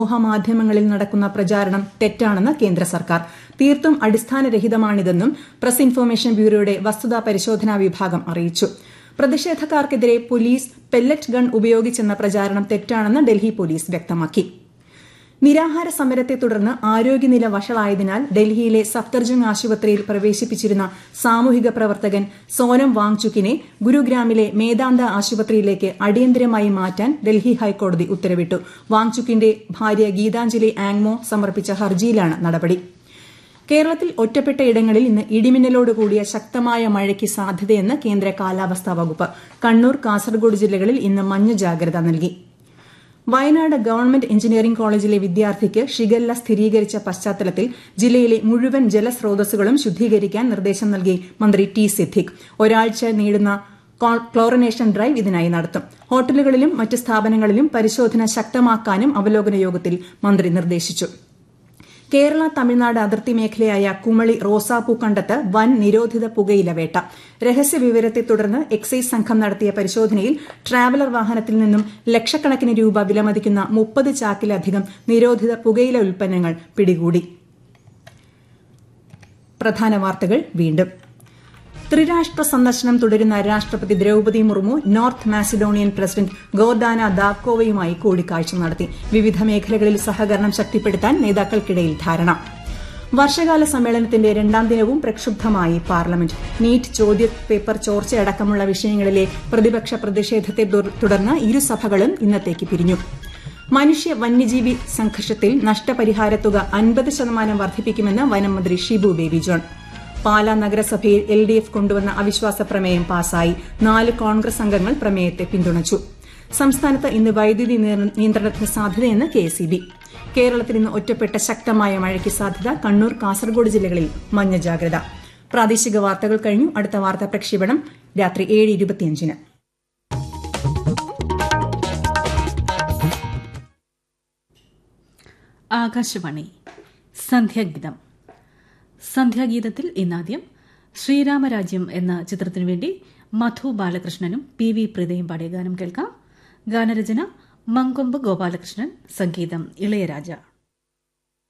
സമൂഹമാധ്യമങ്ങളിൽ നടക്കുന്ന പ്രചാരണം തെറ്റാണെന്ന് കേന്ദ്ര സർക്കാർ തീർത്തും അടിസ്ഥാനരഹിതമാണിതെന്നും പ്രസ് ഇൻഫർമേഷൻ ബ്യൂറോയുടെ വസ്തുതാ പരിശോധനാ വിഭാഗം അറിയിച്ചു പ്രതിഷേധക്കാർക്കെതിരെ പോലീസ് പെല്ലറ്റ് ഗൺ ഉപയോഗിച്ചെന്ന പ്രചാരണം തെറ്റാണെന്ന് ഡൽഹി പോലീസ് വ്യക്തമാക്കി നിരാഹാര സമരത്തെ തുടർന്ന് ആരോഗ്യനില വഷളായതിനാൽ ഡൽഹിയിലെ സഫ്ദർജംഗ് ആശുപത്രിയിൽ പ്രവേശിപ്പിച്ചിരുന്ന സാമൂഹിക പ്രവർത്തകൻ സോനം വാങ്ചുക്കിനെ ഗുരുഗ്രാമിലെ മേദാന്ത ആശുപത്രിയിലേക്ക് അടിയന്തരമായി മാറ്റാൻ ഡൽഹി ഹൈക്കോടതി ഉത്തരവിട്ടു വാങ്ചുക്കിന്റെ ഭാര്യ ഗീതാഞ്ജലി ആങ്മോ സമർപ്പിച്ച ഹർജിയിലാണ് നടപടി കേരളത്തിൽ ഒറ്റപ്പെട്ട ഇടങ്ങളിൽ ഇന്ന് ഇടിമിന്നലോട് കൂടിയ ശക്തമായ മഴയ്ക്ക് സാധ്യതയെന്ന് കേന്ദ്ര കാലാവസ്ഥാ വകുപ്പ് കണ്ണൂർ കാസർഗോഡ് ജില്ലകളിൽ ഇന്ന് മഞ്ഞ ജാഗ്രത നൽകി വയനാട് ഗവൺമെന്റ് എഞ്ചിനീയറിംഗ് കോളേജിലെ വിദ്യാർത്ഥിക്ക് ഷിഗല്ല സ്ഥിരീകരിച്ച പശ്ചാത്തലത്തിൽ ജില്ലയിലെ മുഴുവൻ ജലസ്രോതസ്സുകളും ശുദ്ധീകരിക്കാൻ നിർദ്ദേശം നൽകി മന്ത്രി ടി സിദ്ദിഖ് ഒരാഴ്ച നീളുന്ന ക്ലോറിനേഷൻ ഡ്രൈവ് ഇതിനായി നടത്തും ഹോട്ടലുകളിലും മറ്റ് സ്ഥാപനങ്ങളിലും പരിശോധന ശക്തമാക്കാനും അവലോകന യോഗത്തിൽ മന്ത്രി നിർദ്ദേശിച്ചു കേരള തമിഴ്നാട് അതിർത്തി മേഖലയായ കുമളി റോസാപ്പൂക്കണ്ടത്ത് വൻ നിരോധിത പുകയില വേട്ട രഹസ്യ വിവരത്തെ തുടർന്ന് എക്സൈസ് സംഘം നടത്തിയ പരിശോധനയിൽ ട്രാവലർ വാഹനത്തിൽ നിന്നും ലക്ഷക്കണക്കിന് രൂപ വിലമതിക്കുന്ന മുപ്പത് ചാക്കിലധികം നിരോധിത പുകയില ഉൽപ്പന്നങ്ങൾ പിടികൂടി പ്രധാന വാർത്തകൾ വീണ്ടും ത്രിരാഷ്ട്ര സന്ദർശനം തുടരുന്ന രാഷ്ട്രപതി Droupadi Murmu North Macedonian president Gordana ദാക്കോവയുമായി കൂടിക്കാഴ്ച നടത്തി വിവിധ മേഖലകളിൽ സഹകരണം ശക്തിപ്പെടുത്താൻ നേതാക്കൾക്കിടയിൽ ധാരണ വർഷകാല സമ്മേളനത്തിന്റെ രണ്ടാം ദിനവും പ്രക്ഷുബ്ധമായി പാർലമെന്റ് നീറ്റ് ചോദ്യപേപ്പർ ചോർച്ചയടക്കമുള്ള വിഷയങ്ങളിലെ പ്രതിപക്ഷ പ്രതിഷേധത്തെ തുടർന്ന് ഇരുസഭകളും ഇന്നത്തേക്ക് പിരിഞ്ഞു മനുഷ്യ വന്യജീവി സംഘർഷത്തിൽ നഷ്ടപരിഹാരത്തുക അൻപത് ശതമാനം വർദ്ധിപ്പിക്കുമെന്ന് വനംമന്ത്രി ഷിബു ബേബി ജോൺ പാലാ നഗരസഭയിൽ എൽ ഡി എഫ് കൊണ്ടുവന്ന അവിശ്വാസ പ്രമേയം പാസായി നാല് കോൺഗ്രസ് അംഗങ്ങൾ പ്രമേയത്തെ പിന്തുണച്ചു സംസ്ഥാനത്ത് ഇന്ന് വൈദ്യുതി നിയന്ത്രണത്തിന് സാധ്യതയെന്ന് കെ എസ് ബി കേരളത്തിൽ ഇന്ന് ഒറ്റപ്പെട്ട ശക്തമായ മഴയ്ക്ക് സാധ്യത കണ്ണൂർ കാസർഗോഡ് ജില്ലകളിൽ മഞ്ഞ ജാഗ്രത പ്രാദേശിക വാർത്തകൾ കഴിഞ്ഞു അടുത്ത വാർത്താ പ്രക്ഷേപണം രാത്രി ഏഴ് ഇരുപത്തിയഞ്ചിന് ആകാശവാണി സന്ധ്യാഗീതം സന്ധ്യാഗീതത്തിൽ ഇന്നാദ്യം ശ്രീരാമരാജ്യം എന്ന ചിത്രത്തിനു വേണ്ടി മധു ബാലകൃഷ്ണനും പി വി പ്രീതയും പാടിയ ഗാനം കേൾക്കാം ഗാനരചന മങ്കൊമ്പ് ഗോപാലകൃഷ്ണൻ സംഗീതം ഇളയരാജ